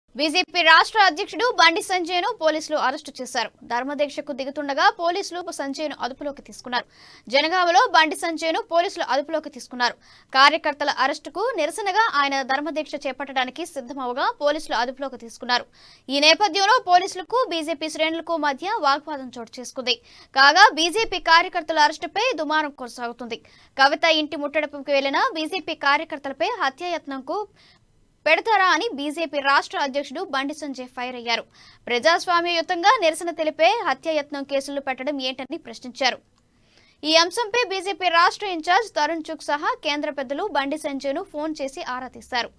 BJP రాష్ట్ర అధ్యక్షుడు బండి సంజయ్ను పోలీసులు అరెస్టు చేశారు ధర్మదీక్షకు దిగుతుండగా పోలీసులు సంజయ్ను అదుపులోకి తీసుకున్నారు జనగామలో బండి సంజయ్ను పోలీసులు అదుపులోకి తీసుకున్నారు కార్యకర్తల అరెస్టుకు నిరసనగా ఆయన ధర్మదీక్ష చేపట్టడానికి సిద్ధమవగా పోలీసులు అదుపులోకి తీసుకున్నారు ఈ నేపథ్యంలో పోలీసులకు బీజేపీ శ్రేణులకు మధ్య వాగ్వాదం చోటు చేసుకుంది కాగా బీజేపీ కార్యకర్తల అరెస్టుపై దుమారం కొనసాగుతుంది కవిత ఇంటి ముట్టడికి వెళ్లిన బీజేపీ కార్యకర్తలపై హత్యాయత్నంకు పెడతారా అని బీజేపీ రాష్ట్ర అధ్యక్షుడు బండి సంజయ్ ఫైర్ అయ్యారు ప్రజాస్వామ్యయుతంగా నిరసన తెలిపే హత్యాయత్నం కేసులు పెట్టడం ఏంటని ప్రశ్నించారు ఈ అంశంపై బీజేపీ రాష్ట్ర ఇన్ఛార్జ్ తరుణ్ చుక్ సహా కేంద్ర పెద్దలు బండి సంజయ్ను ఫోన్ చేసి ఆరా తీశారు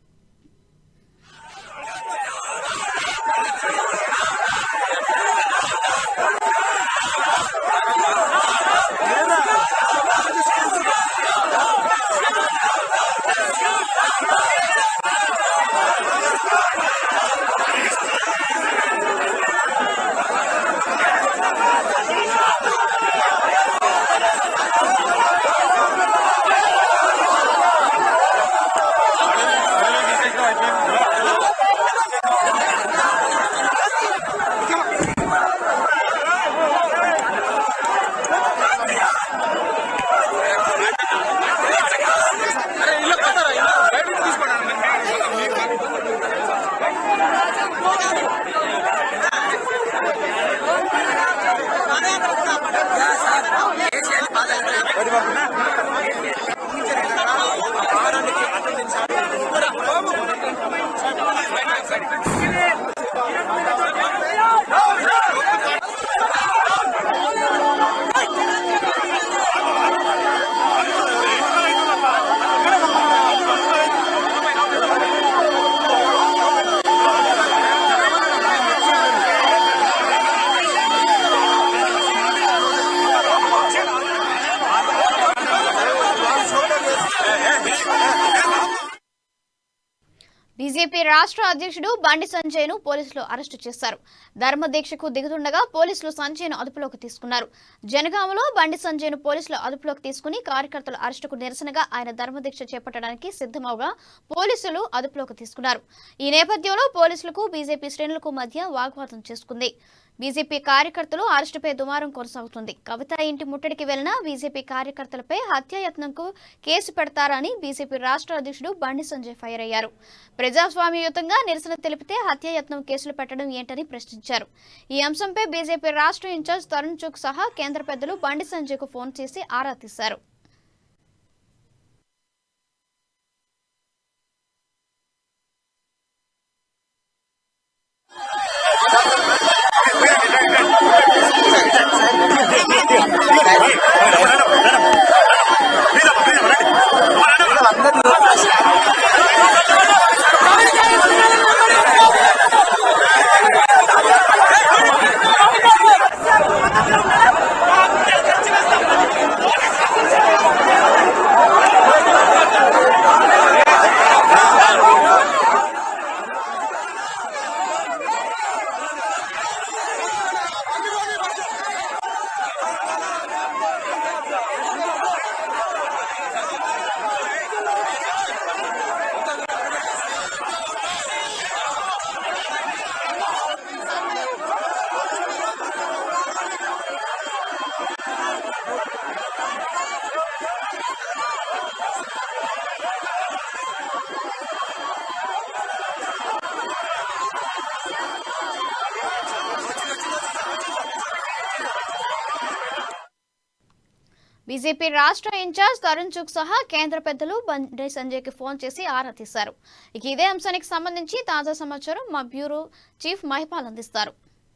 బీజేపీ రాష్ట్ర అధ్యక్షుడు బండి సంజయ్ను పోలీసులు అరెస్టు చేశారు ధర్మదీక్షకు దిగుతుండగా పోలీసులు సంజయ్ను అదుపులోకి తీసుకున్నారు జనగామలో బండి సంజయ్ను పోలీసులు అదుపులోకి తీసుకుని కార్యకర్తల అరెస్టుకు నిరసనగా ఆయన ధర్మదీక్ష చేపట్టడానికి సిద్ధమవగా పోలీసులు అదుపులోకి తీసుకున్నారు ఈ నేపథ్యంలో పోలీసులకు బీజేపీ శ్రేణులకు మధ్య వాగ్వాదం చేసుకుంది బీజేపీ కార్యకర్తలు అరెస్టుపై దుమారం కొనసాగుతుంది కవిత ఇంటి ముట్టడికి వెళ్లిన బీజేపీ కార్యకర్తలపై హత్యాయత్నంకు కేసు పెడతారని బీజేపీ రాష్ట్ర అధ్యక్షుడు బండి సంజయ్ ఫైర్ అయ్యారు ప్రజాస్వామ్యయుతంగా నిరసన తెలిపితే హత్యాయత్నం కేసులు పెట్టడం ఏంటని ప్రశ్నించారు ఈ అంశంపై బీజేపీ రాష్ట్ర ఇన్ఛార్జ్ తరుణ్ చుక్ సహా కేంద్ర పెద్దలు బండి సంజయ్కు ఫోన్ చేసి ఆరా తీశారు బీజేపీ రాష్ట్ర ఇన్ఛార్జ్ తరుణ్ చుక్ సహా కేంద్ర పెద్దలు బండి సంజయ్కి ఫోన్ చేసి ఆరా తీశారు ఇక ఇదే అంశానికి సంబంధించి తాజా సమాచారం మా బ్యూరో చీఫ్ మహిపాల్ అందిస్తారు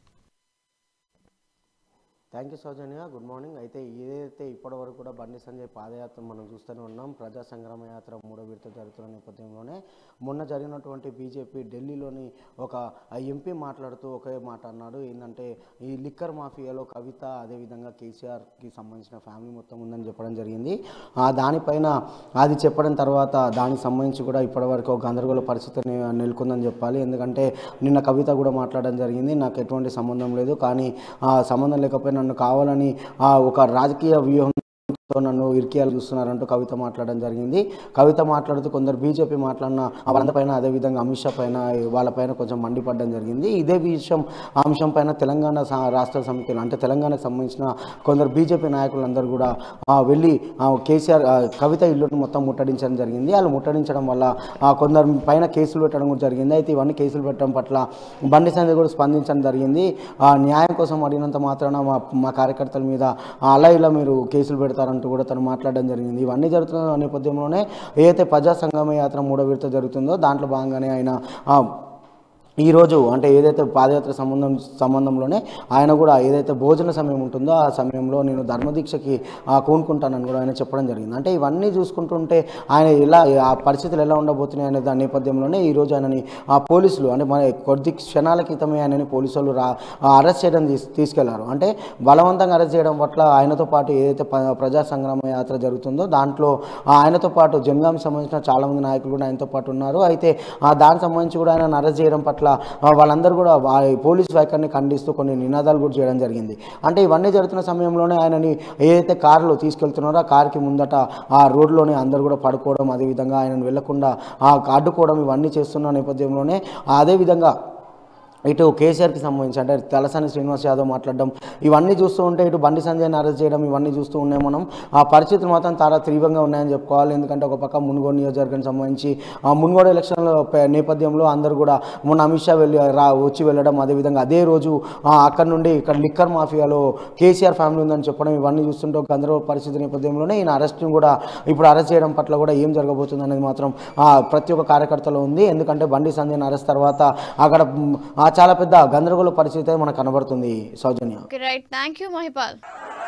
thank you Sowjanya good morning అయితే ఏదైతే ఇప్పటి వరకు కూడా బండి సంజయ్ పాదయాత్ర మనం చూస్తూనే ఉన్నాం ప్రజా సంగ్రామ యాత్ర మూడో విడత జరుగుతున్న నేపథ్యంలోనే మొన్న జరిగినటువంటి బీజేపీ ఢిల్లీలోని ఒక ఎంపీ మాట్లాడుతూ ఒకే మాట అన్నాడు ఏంటంటే ఈ లిక్కర్ మాఫియాలో కవిత అదేవిధంగా కేసీఆర్కి సంబంధించిన ఫ్యామిలీ మొత్తం ఉందని చెప్పడం జరిగింది ఆ దానిపైన అది చెప్పడం తర్వాత దానికి సంబంధించి కూడా ఇప్పటివరకు ఒక గందరగోళ పరిస్థితి నె- నెలకొందని చెప్పాలి ఎందుకంటే నిన్న కవిత కూడా మాట్లాడడం జరిగింది నాకు ఎటువంటి సంబంధం లేదు కానీ ఆ సంబంధం లేకపోయినా నన్ను కావాలని ఆ ఒక రాజకీయ వ్యూహం నన్ను ఇరికియాలు చూస్తున్నారంటూ కవిత మాట్లాడడం జరిగింది కవిత మాట్లాడుతూ కొందరు బీజేపీ మాట్లాడిన వాళ్ళపైన అదేవిధంగా అమిత్ షా పైన వాళ్ళపైన కొంచెం మండిపడడం జరిగింది ఇదే విషయం ఆ అంశం పైన తెలంగాణ సా- రాష్ట్ర సమితిలో అంటే తెలంగాణకు సంబంధించిన కొందరు బీజేపీ నాయకులందరూ కూడా ఆ, వెళ్ళి ఆ, కేసీఆర్ ఆ, కవిత ఇల్లును మొత్తం ముట్టడించడం జరిగింది వాళ్ళు ముట్టడించడం వల్ల ఆ, కొందరు పైన కేసులు పెట్టడం కూడా జరిగింది అయితే ఇవన్నీ కేసులు పెట్టడం పట్ల బండి సంజయ్ కూడా స్పందించడం జరిగింది ఆ, న్యాయం కోసం అడిగినంత మాత్రాన మా మా కార్యకర్తల మీద ఆ, అలా ఇలా మీరు కేసులు పెడతారంటూ కూడా తను మాట్లాడడం జరిగింది ఇవన్నీ జరుగుతున్న నేపథ్యంలోనే ఏదైతే ప్రజా సంగమ యాత్ర మూడో విడత జరుగుతుందో దాంట్లో భాగంగానే ఆయన ఆ, ఈరోజు అంటే ఏదైతే పాదయాత్ర సంబంధం సంబంధంలోనే ఆయన కూడా ఏదైతే భోజన సమయం ఉంటుందో ఆ సమయంలో నేను ధర్మదీక్షకి ఆ, కూనుకుంటానని కూడా ఆయన చెప్పడం జరిగింది అంటే ఇవన్నీ చూసుకుంటుంటే ఆయన ఎలా ఆ పరిస్థితులు ఎలా ఉండబోతున్నాయి అనే దాని నేపథ్యంలోనే ఈరోజు ఆయనని ఆ పోలీసులు అంటే మన కొద్ది క్షణాల క్రితమే ఆయనని పోలీసులు రా అరెస్ట్ చేయడం తీస్ తీసుకెళ్లారు అంటే బలవంతంగా అరెస్ట్ చేయడం పట్ల ఆయనతో పాటు ఏదైతే ప- ప్రజా సంగ్రామ యాత్ర జరుగుతుందో దాంట్లో ఆ ఆయనతో పాటు జనగాంకి సంబంధించిన చాలామంది నాయకులు కూడా ఆయనతో పాటు ఉన్నారు అయితే ఆ దానికి సంబంధించి కూడా ఆయన అరెస్ట్ చేయడం పట్ల ఆ, వాళ్ళందరూ కూడా వా- పోలీస్ వైఖరిని ఖండిస్తూ కొన్ని నినాదాలు కూడా చేయడం జరిగింది అంటే ఇవన్నీ జరుగుతున్న సమయంలోనే ఆయనని ఏదైతే కారులో తీసుకెళ్తున్నారో ఆ కార్కి ముందట ఆ రోడ్లోనే అందరూ కూడా పడుకోవడం అదేవిధంగా ఆయనను వెళ్లకుండా ఆ అడ్డుకోవడం ఇవన్నీ చేస్తున్న నేపథ్యంలోనే అదేవిధంగా ఇటు కేసీఆర్కి సంబంధించి అంటే తలసాని శ్రీనివాస్ యాదవ్ మాట్లాడడం ఇవన్నీ చూస్తూ ఉంటే ఇటు బండి సంజయ్ని అరెస్ట్ చేయడం ఇవన్నీ చూస్తూ ఉన్నాయి మనం ఆ పరిస్థితులు మాత్రం చాలా తీవ్రంగా ఉన్నాయని చెప్పుకోవాలి ఎందుకంటే ఒక పక్క మున్గోడు నియోజకవర్గానికి సంబంధించి ఆ మున్గోడు ఎలక్షన్ల ప- నేపథ్యంలో అందరూ కూడా మొన్న అమిత్ షా వెళ్ళి రా వచ్చి వెళ్ళడం అదేవిధంగా అదే రోజు ఆ, అక్కడ నుండి ఇక్కడ లిక్కర్ మాఫియాలో కేసీఆర్ ఫ్యామిలీ ఉందని చెప్పడం ఇవన్నీ చూస్తుంటే ఒక గందరగోళ పరిస్థితి నేపథ్యంలోనే ఈయన అరెస్ట్ని కూడా ఇప్పుడు అరెస్ట్ చేయడం పట్ల కూడా ఏం జరగబోతుంది అనేది మాత్రం ఆ, ప్రతి ఒక్క కార్యకర్తలో ఉంది ఎందుకంటే బండి సంజయ్ని అరెస్ట్ తర్వాత అక్కడ మ్, ఆ చాలా పెద్ద గందరగోళ పరిస్థితి మనకు కనబడుతుంది Sowjanya okay right thank you Mahipal